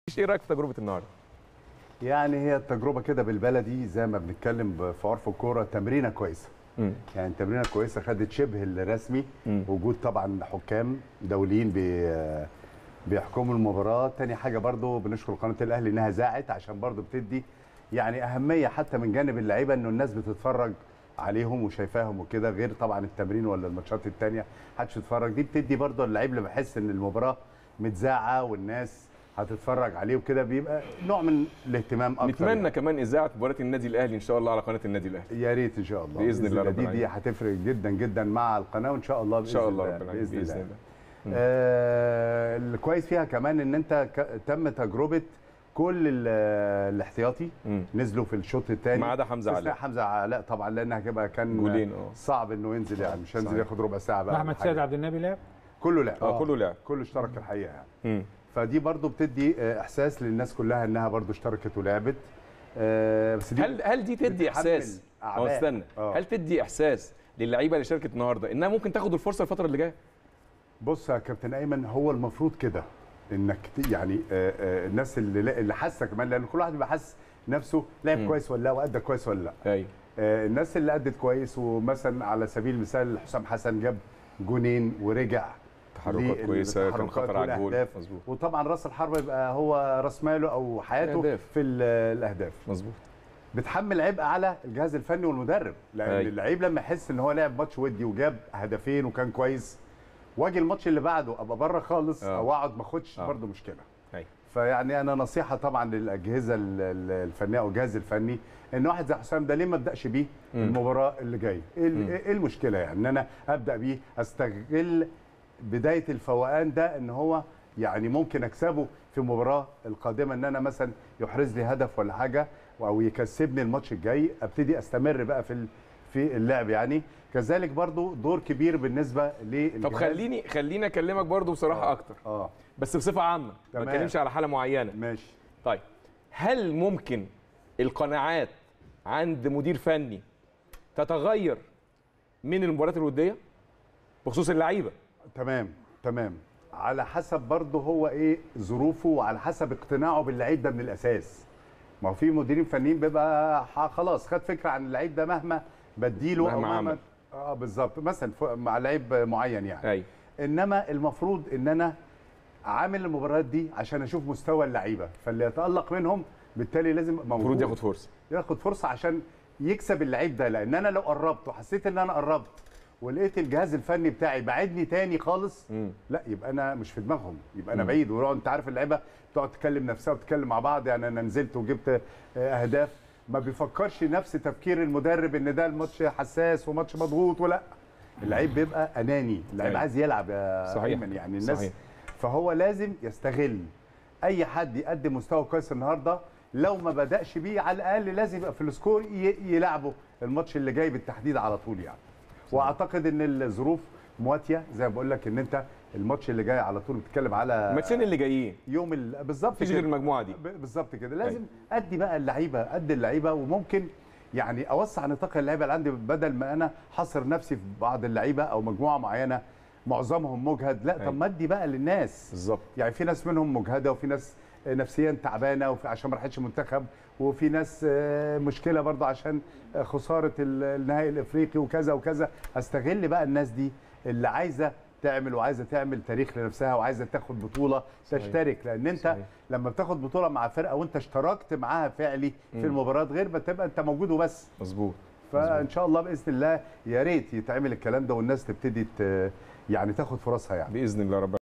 ايه رايك في تجربه النهارده يعني هي التجربه كده بالبلدي زي ما بنتكلم ب- في عرف الكوره تمرينه كويسه مم. يعني تمرينه كويسه خدت شبه الرسمي مم. وجود طبعا حكام دوليين بي بيحكموا المباراه تاني حاجه برضو بنشكر قناه الاهلي انها ذاعت عشان برضو بتدي يعني اهميه حتى من جانب اللعيبه انه الناس بتتفرج عليهم وشايفاهم وكده غير طبعا التمرين ولا الماتشات التانية محدش يتفرج دي بتدي برضو اللعيب لما يحس ان المباراه متذاعه والناس هتتفرج عليه وكده بيبقى نوع من الاهتمام اكتر نتمنى يعني. كمان اذاعه مباراه النادي الاهلي ان شاء الله على قناه النادي الاهلي يا ريت ان شاء الله بإذن الله رب دي دي العالمين. هتفرق جدا جدا مع القناه وان شاء الله ان باذن شاء الله الله رب العالمين باذن, باذن الله, الله مم. آه الكويس فيها كمان ان انت ك... تم تجربه كل ال- الاحتياطي مم. نزلوا في الشوط الثاني ما عدا حمزة علاء. حمزه علاء طبعا لان هتبقى كان جولين، اه. صعب انه ينزل يعني مش هينزل صحيح. ياخد ربع ساعه بقى ولا احمد حاجة. سيد عبد النبي لعب كله لعب اه كله لعب كله اشترك الحقيقه يعني مم. فدي برضو بتدي آه، احساس للناس كلها انها برضو اشتركت ولعبت آه، بس دي هل هل دي تدي بتحمل احساس أعباء. هو استنى اه. هل تدي احساس للعيبه اللي شاركت النهارده انها ممكن تاخد الفرصه الفتره اللي جايه بص يا كابتن ايمن هو المفروض كده انك ت- يعني آه، آه، الناس اللي اللي حاسه كمان لان كل واحد بيبقى حاسس نفسه لعب مم. كويس ولا لا وادى كويس ولا لا ايوه آه، الناس اللي ادت كويس ومثلا على سبيل المثال حسام حسن جاب جونين ورجع تحركات لل- كويسه كان التحركات خطر على الجول والأهداف. مظبوط وطبعا راس الحربه يبقى هو راس ماله او حياته الأهداف. في ال- الاهداف مظبوط بتحمل عبء على الجهاز الفني والمدرب لان أيوة. اللعيب لما يحس ان هو لعب ماتش ودي وجاب هدفين وكان كويس واجي الماتش اللي بعده ابقى بره خالص آه. او اقعد ما اخدش آه. برده مشكله ايوه فيعني انا نصيحه طبعا للاجهزه ال- ال- الفنيه او الجهاز الفني ان واحد زي حسام ده ليه ما ابداش بيه مم. المباراه اللي جايه ايه ال- مم. ايه المشكله يعني ان انا ابدا بيه استغل بدايه الفوقان ده ان هو يعني ممكن اكسبه في المباراه القادمه ان انا مثلا يحرز لي هدف ولا حاجه او يكسبني الماتش الجاي ابتدي استمر بقى في ال- في اللعب يعني كذلك برضو دور كبير بالنسبه للجهاز طب خليني خليني اكلمك برضو بصراحه آه. اكتر اه بس بصفه عامه ما تمام. بتكلمش على حاله معينه ماشي طيب هل ممكن القناعات عند مدير فني تتغير من المباريات الوديه بخصوص اللعيبه تمام تمام على حسب برضه هو ايه ظروفه وعلى حسب اقتناعه باللعيب ده من الاساس ما هو في مديرين فنيين بيبقى ح- خلاص خد فكره عن اللعيب ده مهما بديله مهما او عمل. اه بالظبط مثلا ف- مع لعيب معين يعني ايوه انما المفروض ان انا عامل المباريات دي عشان اشوف مستوى اللعيبه فاللي يتالق منهم بالتالي لازم يبقى موجود المفروض ياخد فرصه ياخد فرصه عشان يكسب اللعيب ده لان انا لو قربت وحسيت ان انا قربت ولقيت الجهاز الفني بتاعي بعدني تاني خالص مم. لا يبقى انا مش في دماغهم يبقى انا مم. بعيد ونقعد انت عارف اللعيبه بتقعد تكلم نفسها وتتكلم مع بعض يعني انا نزلت وجبت آه، اهداف ما بيفكرش نفس تفكير المدرب ان ده الماتش حساس وماتش مضغوط ولا اللعيب بيبقى اناني اللعيب أيوة. عايز يلعب يا صحيح. ايمن يعني الناس صحيح. فهو لازم يستغل اي حد يقدم مستوى كويس النهارده لو ما بداش بيه على الاقل لازم يبقى في السكور ي- يلعبه الماتش اللي جاي بالتحديد على طول يعني واعتقد ان الظروف مواتيه زي ما بقول لك ان انت الماتش اللي جاي على طول بتتكلم على الماتشين اللي جايين يوم ال... بالظبط مفيش غير كده. المجموعه دي ب- بالظبط كده لازم ادي بقى اللعيبه ادي اللعيبه وممكن يعني اوسع نطاق اللعيبه اللي عندي بدل ما انا حصر نفسي في بعض اللعيبه او مجموعه معينه معظمهم مجهد لا أيوة. طب ما ادي بقى للناس بالظبط يعني في ناس منهم مجهده وفي ناس نفسيا تعبانه وفي عشان ما راحتش منتخب وفي ناس آه، مشكله برضه عشان آه، خساره ال- النهائي الافريقي وكذا وكذا استغل بقى الناس دي اللي عايزه تعمل وعايزه تعمل تاريخ لنفسها وعايزه تاخد بطوله صحيح. تشترك لان انت صحيح. لما بتاخد بطوله مع فرقه وانت اشتركت معاها فعلي مم. في المباريات غير ما تبقى انت موجود وبس مظبوط فان شاء الله باذن الله يا ريت يتعمل الكلام ده والناس تبتدي ت- يعني تاخد فرصها يعني باذن الله رب